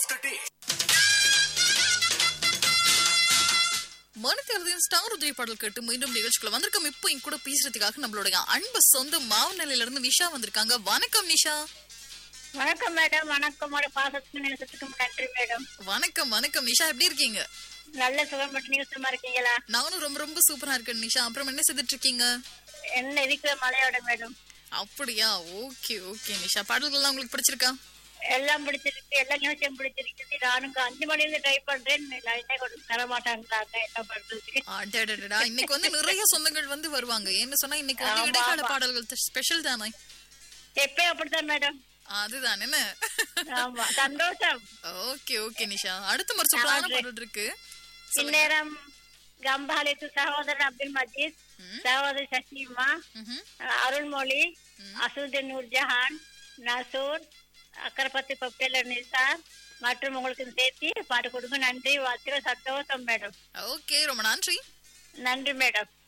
of the day. மனுத்தேர்தலின் star உதவி பாடல் கேட்டு மீண்டும் நிகழ்ச்சிக்குள்ள வந்திருக்கோம் இப்போ இங்க கூட பேசுறதுக்காக நம்மளுடைய அன்பு சொந்த மாவநிலையில இருந்து நிஷா வந்திருக்காங்க வணக்கம் நிஷா வணக்கம் மேடம் வணக்கம் ஒரு பாசத்துக்கு நேசத்துக்கும் நன்றி மேடம் வணக்கம் வணக்கம் நிஷா எப்படி இருக்கீங்க நல்ல சுகம் மட்டும் நீங்க சும்மா இருக்கீங்களா நானும் ரொம்ப ரொம்ப சூப்பரா இருக்கேன் நிஷா அப்புறம் என்ன செய்துட்டு இருக்கீங்க என்ன இருக்கிற மலையோட மேடம் அப்படியா ஓகே ஓகே நிஷா பாடல்கள் எல்லாம் உங்களுக்கு பிடிச்சிருக்கா எல்லாம் பிடிச்சிருக்கு எல்லா நியூஸையும் பிடிச்சிருக்கு நானும் அஞ்சு மணில இருந்து ட்ரை பண்றேன் லைனே கொண்டு தர மாட்டாங்களாங்க என்ன பண்றது அடடடடா இன்னைக்கு வந்து நிறைய சொந்தங்கள் வந்து வருவாங்க என்ன சொன்னா இன்னைக்கு வந்து ஆமா, இடைக்கால ஆமா. பாடல்கள் ஸ்பெஷல் தானே எப்பயும் அப்படித்தான் மேடம் அதுதான் என்ன ஆமா சந்தோஷம் ஓகே ஓகே நிஷா அடுத்த மாதிரி சூப்பரான நன்றி. பாடல் இருக்கு இந்நேரம் கம்பாலித்து சகோதரன் அப்துல் மஜீத் சகோதரி சசிமா ம்ஹும். அருள்மொழி அசுதீன் நூர்ஜஹான் நசூர் அக்கரப்பத்தி பப்பேலர் நிசார் மற்றும் உங்களுக்கு சேர்த்து பாட்டு கொடுங்க நன்றி வாழ்த்துக்கள் சந்தோஷம் மேடம் ஓகே ரொம்ப நன்றி நன்றி மேடம்